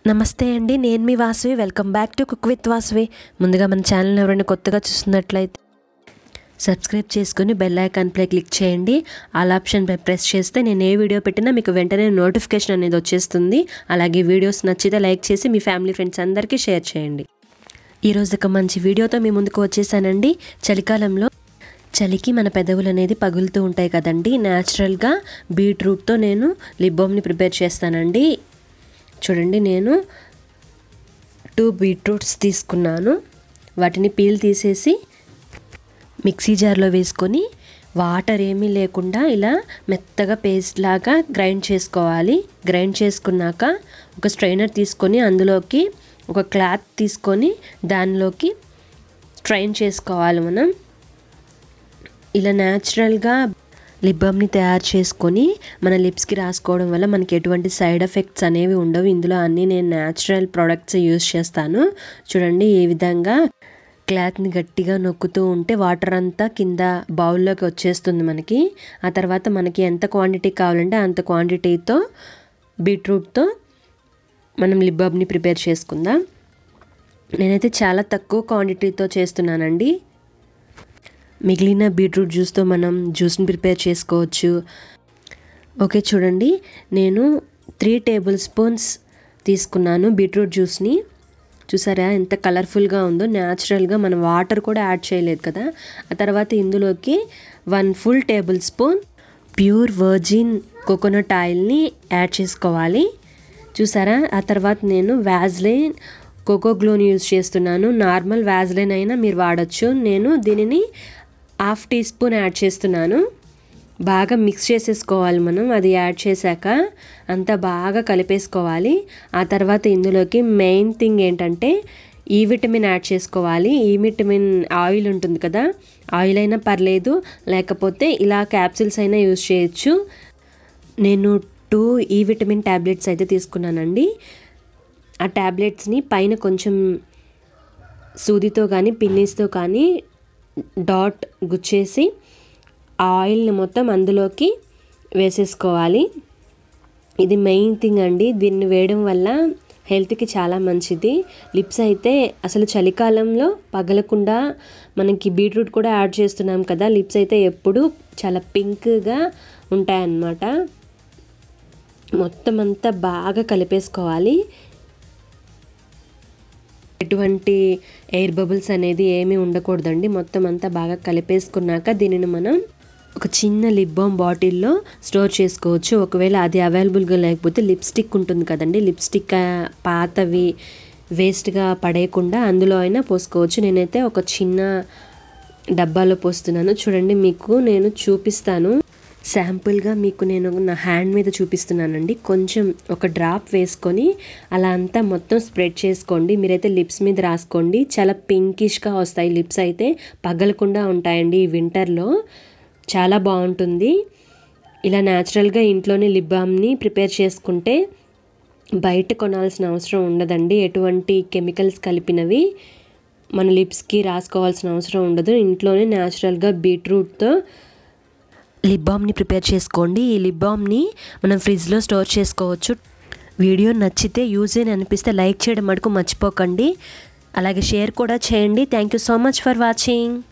నమస్తే అండి నేను మీ Vasavi welcome back to cook with Vasavi ముందుగా మన ఛానల్ ఎవరైనా కొత్తగా చూస్తున్నట్లయితే సబ్స్క్రైబ్ చేసుకుని బెల్ ఐకాన్ ప్లే క్లిక్ చేయండి ఆల్ ఆప్షన్ పై ప్రెస్ చేస్తే నేను ఏ వీడియో పెట్టినా మీకు వెంటనే నోటిఫికేషన్ అనేది వచ్చేస్తుంది అలాగే వీడియోస్ నచ్చితే లైక్ చేసి మీ ఫ్యామిలీ ఫ్రెండ్స్ అందరికీ షేర్ చేయండి ఈరోజు ఒక మంచి వీడియోతో మీ ముందుకు వచ్చేసానండి చలికాలంలో చలికి మన పెదవులు అనేది పగులుతూ ఉంటాయి కదండి న్యాచురల్గా బీట్రూట్తో నేను లిబ్బోమ్ని ప్రిపేర్ చేస్తానండి చూడండి నేను టూ బీట్రూట్స్ తీసుకున్నాను వాటిని పీల్ తీసేసి మిక్సీ జార్లో వేసుకొని వాటర్ ఏమీ లేకుండా ఇలా మెత్తగా పేస్ట్ లాగా గ్రైండ్ చేసుకోవాలి గ్రైండ్ చేసుకున్నాక ఒక స్ట్రైనర్ తీసుకొని అందులోకి ఒక క్లాత్ తీసుకొని దానిలోకి స్ట్రైన్ చేసుకోవాలి మనం ఇలా న్యాచురల్గా లిప్ బామ్ని తయారు చేసుకొని మన లిప్స్కి రాసుకోవడం వల్ల మనకి ఎటువంటి సైడ్ ఎఫెక్ట్స్ అనేవి ఉండవు ఇందులో అన్నీ నేను న్యాచురల్ ప్రోడక్ట్స్ యూస్ చేస్తాను చూడండి ఈ విధంగా క్లాత్ని గట్టిగా నొక్కుతూ ఉంటే వాటర్ అంతా కింద బౌల్లోకి వచ్చేస్తుంది మనకి ఆ తర్వాత మనకి ఎంత క్వాంటిటీ కావాలంటే అంత క్వాంటిటీతో బీట్రూట్తో మనం లిప్ బామ్ని ప్రిపేర్ చేసుకుందాం నేనైతే చాలా తక్కువ క్వాంటిటీతో చేస్తున్నానండి మిగిలిన బీట్రూట్ జ్యూస్తో మనం జ్యూస్ని ప్రిపేర్ చేసుకోవచ్చు ఓకే చూడండి నేను త్రీ టేబుల్ స్పూన్స్ తీసుకున్నాను బీట్రూట్ జ్యూస్ని చూసారా ఎంత కలర్ఫుల్గా ఉందో న్యాచురల్గా మనం వాటర్ కూడా యాడ్ చేయలేదు కదా ఆ తర్వాత ఇందులోకి one full tablespoon pure virgin coconut ఆయిల్ని యాడ్ చేసుకోవాలి చూసారా ఆ తర్వాత నేను వ్యాజ్లైన్ కోకో గ్లోని యూజ్ చేస్తున్నాను నార్మల్ వ్యాజ్లైన్ అయినా మీరు వాడచ్చు నేను దీనిని హాఫ్ టీ స్పూన్ యాడ్ చేస్తున్నాను బాగా మిక్స్ చేసేసుకోవాలి మనం అది యాడ్ చేశాక అంతా బాగా కలిపేసుకోవాలి ఆ తర్వాత ఇందులోకి మెయిన్ థింగ్ ఏంటంటే ఈ విటమిన్ యాడ్ చేసుకోవాలి ఈ విటమిన్ ఆయిల్ ఉంటుంది కదా ఆయిల్ అయినా పర్లేదు లేకపోతే ఇలా క్యాప్సిల్స్ అయినా యూజ్ చేయొచ్చు నేను టూ ఈ విటమిన్ ట్యాబ్లెట్స్ అయితే తీసుకున్నానండి ఆ ట్యాబ్లెట్స్ని పైన కొంచెం సూదితో కానీ పిన్నీస్తో కానీ డాట్ గుచ్చేసి ఆ ఆయిల్ని మొత్తం అందులోకి వేసేసుకోవాలి ఇది మెయిన్ థింగ్ అండి దీన్ని వేయడం వల్ల హెల్త్కి చాలా మంచిది లిప్స్ అయితే అసలు చలికాలంలో పగలకుండా మనకి బీట్రూట్ కూడా యాడ్ చేస్తున్నాం కదా లిప్స్ అయితే ఎప్పుడు చాలా పింక్గా ఉంటాయన్నమాట మొత్తం అంతా బాగా కలిపేసుకోవాలి ఎటువంటి ఎయిర్ బబుల్స్ అనేది ఏమీ ఉండకూడదండి మొత్తం అంతా బాగా కలిపేసుకున్నాక దీనిని మనం ఒక చిన్న లిప్ బామ్ బాటిల్లో స్టోర్ చేసుకోవచ్చు ఒకవేళ అది అవైలబుల్గా లేకపోతే లిప్స్టిక్ ఉంటుంది కదండి లిప్స్టిక్ పాతవి వేస్ట్గా పడేయకుండా అందులో అయినా పోసుకోవచ్చు నేనైతే ఒక చిన్న డబ్బాలో పోస్తున్నాను చూడండి మీకు నేను చూపిస్తాను శాంపుల్గా మీకు నేను నా హ్యాండ్ మీద చూపిస్తున్నానండి కొంచెం ఒక డ్రాప్ వేసుకొని అలా అంతా మొత్తం స్ప్రెడ్ చేసుకోండి మీరైతే లిప్స్ మీద రాసుకోండి చాలా పింకిష్గా వస్తాయి లిప్స్ అయితే పగలకుండా ఉంటాయండి ఈ వింటర్లో చాలా బాగుంటుంది ఇలా న్యాచురల్గా ఇంట్లోనే లిప్ బామ్ని ప్రిపేర్ చేసుకుంటే బయట కొనాల్సిన అవసరం ఉండదండి ఎటువంటి కెమికల్స్ కలిపినవి మన లిప్స్కి రాసుకోవాల్సిన అవసరం ఉండదు ఇంట్లోనే న్యాచురల్గా బీట్రూట్తో లిప్ బామ్ని ప్రిపేర్ చేసుకోండి ఈ లిప్ బామ్ని మనం ఫ్రిడ్జ్లో స్టోర్ చేసుకోవచ్చు వీడియో నచ్చితే యూజ్ అని అనిపిస్తే లైక్ చేయడం మటుకు మర్చిపోకండి అలాగే షేర్ కూడా చేయండి thank you so much for watching